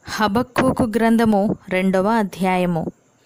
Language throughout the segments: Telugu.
హబక్కూకు గ్రంథము రెండవ అధ్యాయము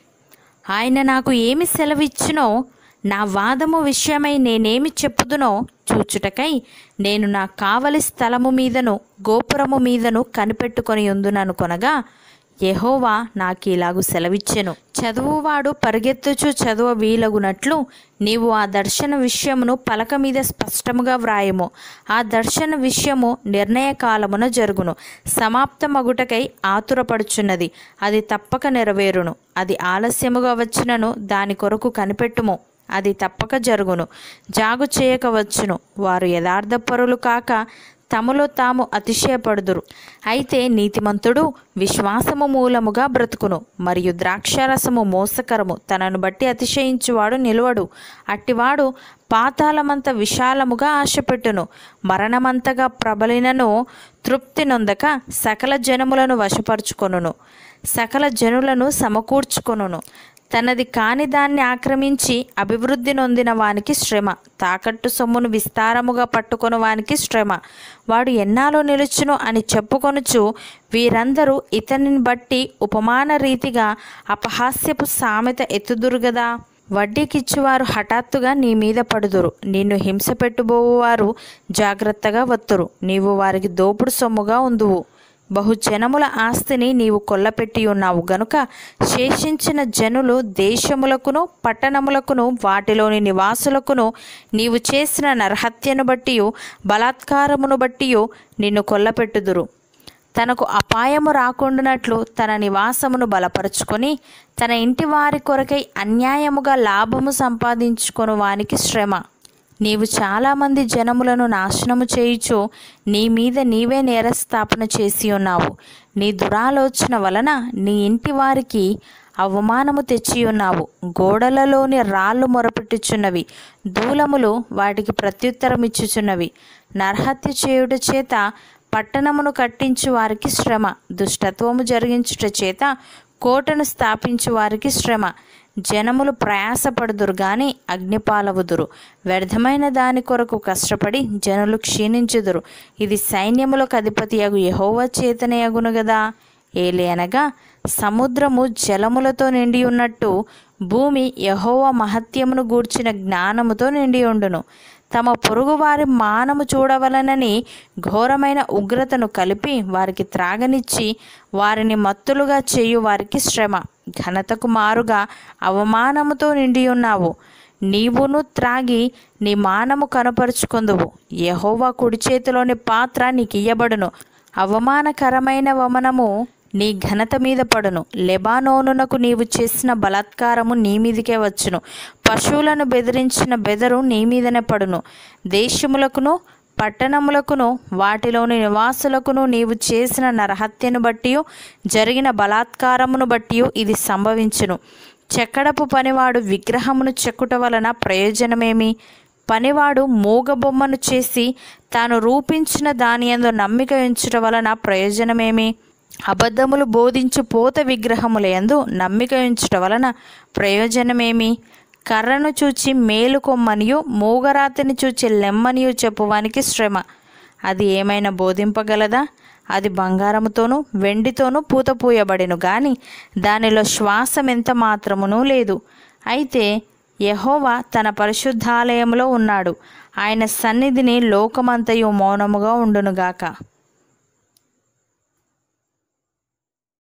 ఆయన నాకు ఏమి సెలవిచ్చినో నా వాదము విషయమై నేనేమి చెప్పుదునో చూచుటకై నేను నా కావలి స్థలము మీదను గోపురము మీదను కనిపెట్టుకొని ఉందుననుకొనగా యెహోవా నాకు ఇలాగు సెలవిచ్చెను చదువువాడు పరిగెత్తుచు చదువ వీలగునట్లు నీవు ఆ దర్శన విషయమును పలక మీద స్పష్టముగా వ్రాయము ఆ దర్శన విషయము నిర్ణయ కాలమున జరుగును సమాప్తమగుటకై ఆతురపడుచున్నది అది తప్పక నెరవేరును అది ఆలస్యముగా వచ్చినను దాని కొరకు కనిపెట్టుము అది తప్పక జరుగును జాగు చేయక వచ్చును వారు యథార్థపరులు కాక తమలో తాము అతిశయపడుదురు అయితే నీతిమంతుడు విశ్వాసము మూలముగా బ్రతుకును మరియు ద్రాక్షారసము మోసకరము తనను బట్టి అతిశయించువాడు నిలవడు అట్టివాడు పాతాళమంత విశాలముగా ఆశపెట్టును మరణమంతగా ప్రబలినను తృప్తి నొందక సకల జనములను వశపరుచుకొనును సకల జనులను సమకూర్చుకొనును తనది కాని దాన్ని ఆక్రమించి అభివృద్ధి నొందిన వానికి శ్రమ తాకట్టు సొమ్మును విస్తారముగా పట్టుకొని వానికి శ్రమ వాడు ఎన్నాలో నిలుచును అని చెప్పుకొనుచు వీరందరూ ఇతనిని బట్టి ఉపమాన రీతిగా అపహాస్యపు సామెత ఎత్తుదురు గదా వడ్డీకిచ్చువారు హఠాత్తుగా నీ మీద పడుదురు నిన్ను హింస పెట్టుబోవారు జాగ్రత్తగా వత్తురు నీవు వారికి దోపుడు సొమ్ముగా ఉందువు బహుజనముల ఆస్తిని నీవు కొల్లపెట్టి ఉన్నావు గనుక శేషించిన జనులు దేశములకును పట్టణములకును వాటిలోని నివాసులకును నీవు చేసిన నరహత్యను బట్టి బలాత్కారమును బట్టి నిన్ను కొల్లపెట్టుదురు తనకు అపాయము రాకుండానట్లు తన నివాసమును బలపరుచుకొని తన ఇంటి వారి కొరకై అన్యాయముగా లాభము సంపాదించుకొను వానికి శ్రమ నీవు చాలామంది జనములను నాశనము చేయుచు నీ మీద నీవే నేరస్థాపన చేసి ఉన్నావు నీ దురాలోచన వలన నీ ఇంటి వారికి అవమానము తెచ్చి ఉన్నావు గోడలలోని రాళ్ళు మొరపెట్టుచున్నవి దూలములు వాటికి ప్రత్యుత్తరం ఇచ్చుచున్నవి నరహత్య చేయుట చేత పట్టణమును కట్టించు వారికి శ్రమ దుష్టత్వము జరిగించుట చేత కోటను స్థాపించు వారికి శ్రమ జనములు ప్రయాసపడుదురు గాని అగ్నిపాలవుదురు వ్యర్థమైన దాని కొరకు కష్టపడి జనులు క్షీణించుదురు ఇది సైన్యములకు అధిపతి అగు యహోవ చేతనే అగును గదా ఏలేనగా సముద్రము జలములతో నిండి ఉన్నట్టు భూమి యహోవ మహత్యమును గూర్చిన జ్ఞానముతో నిండి ఉండును తమ పొరుగువారి మానము చూడవలనని ఘోరమైన ఉగ్రతను కలిపి వారికి త్రాగనిచ్చి వారిని మత్తులుగా చేయు వారికి శ్రమ ఘనతకు మారుగా అవమానముతో నిండి ఉన్నావు నీవును త్రాగి నీ మానము కనపరుచుకుందువు యహోవా కుడి చేతిలోని పాత్ర నీకు ఇయ్యబడును అవమానకరమైన వమనము నీ ఘనత మీద పడును లెబానోనునకు నీవు చేసిన బలాత్కారము నీ మీదికే వచ్చును పశువులను బెదిరించిన బెదరు నీ మీదనే పడును దేశములకును పట్టణములకును వాటిలోని నివాసులకును నీవు చేసిన నరహత్యను బట్టి జరిగిన బలాత్కారమును బట్టి ఇది సంభవించును చెక్కడపు పనివాడు విగ్రహమును చెక్కుట వలన ప్రయోజనమేమి పనివాడు మూగబొమ్మను చేసి తాను రూపించిన దాని యందు నమ్మిక ఉంచుట వలన ప్రయోజనమేమి అబద్ధములు బోధించు పోత విగ్రహముల యందు నమ్మిక ఉంచుట వలన ప్రయోజనమేమి కర్రను చూచి మేలుకొమ్మనియు మూగరాతిని చూచి లెమ్మనియు చెప్పువానికి శ్రమ అది ఏమైనా బోధింపగలదా అది బంగారముతోనూ వెండితోనూ పూతపూయబడిను గాని దానిలో శ్వాసం ఎంత మాత్రమునూ లేదు అయితే యహోవా తన పరిశుద్ధాలయంలో ఉన్నాడు ఆయన సన్నిధిని లోకమంతయు మౌనముగా ఉండునుగాక